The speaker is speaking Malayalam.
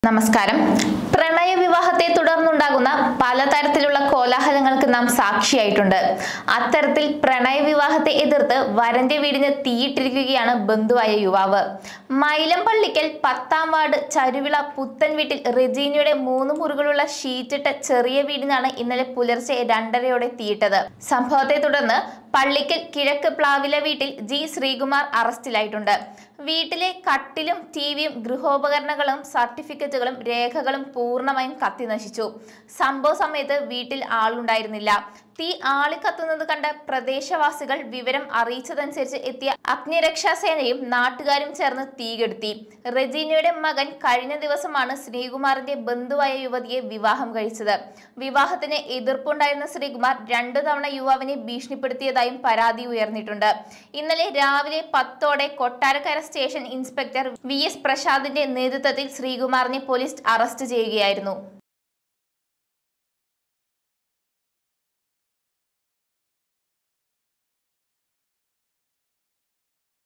നമസ്കാരം പ്രണയ വിവാഹത്തെ തുടർന്നുണ്ടാകുന്ന പലതരത്തിലുള്ള കോലാഹലങ്ങൾക്ക് നാം സാക്ഷിയായിട്ടുണ്ട് അത്തരത്തിൽ പ്രണയ വിവാഹത്തെ എതിർത്ത് വരന്റെ വീടിന് തീയിട്ടിരിക്കുകയാണ് ബന്ധുവായ യുവാവ് മൈലമ്പള്ളിക്കൽ പത്താം വാർഡ് ചരുവിള പുത്തൻ വീട്ടിൽ റെജീനയുടെ മൂന്ന് മുറികളുള്ള ഷീറ്റിട്ട ചെറിയ വീടിനാണ് ഇന്നലെ പുലർച്ചെ രണ്ടരയോടെ തീയിട്ടത് സംഭവത്തെ തുടർന്ന് പള്ളിക്കൽ കിഴക്ക് പ്ലാവില വീട്ടിൽ ജി ശ്രീകുമാർ അറസ്റ്റിലായിട്ടുണ്ട് വീട്ടിലെ കട്ടിലും ടിവിയും ഗൃഹോപകരണങ്ങളും സർട്ടിഫിക്കറ്റുകളും രേഖകളും പൂർണ്ണമായും കത്തി നശിച്ചു സംഭവ സമയത്ത് വീട്ടിൽ ആളുണ്ടായിരുന്നില്ല തീ ആളിക്കത്തുന്നത് കണ്ട പ്രദേശവാസികൾ വിവരം അറിയിച്ചതനുസരിച്ച് എത്തിയ അഗ്നിരക്ഷാസേനയും നാട്ടുകാരും ചേർന്ന് തീകെടുത്തി റെജീനയുടെ മകൻ കഴിഞ്ഞ ദിവസമാണ് ശ്രീകുമാറിന്റെ ബന്ധുവായ യുവതിയെ വിവാഹം കഴിച്ചത് വിവാഹത്തിന് എതിർപ്പുണ്ടായിരുന്ന ശ്രീകുമാർ രണ്ടു തവണ യുവാവിനെ ഭീഷണിപ്പെടുത്തിയതായും പരാതി ഉയർന്നിട്ടുണ്ട് ഇന്നലെ രാവിലെ പത്തോടെ Kottarakkara station inspector V S പ്രസാദിന്റെ നേതൃത്വത്തിൽ ശ്രീകുമാറിനെ പോലീസ് അറസ്റ്റ് ചെയ്യുകയായിരുന്നു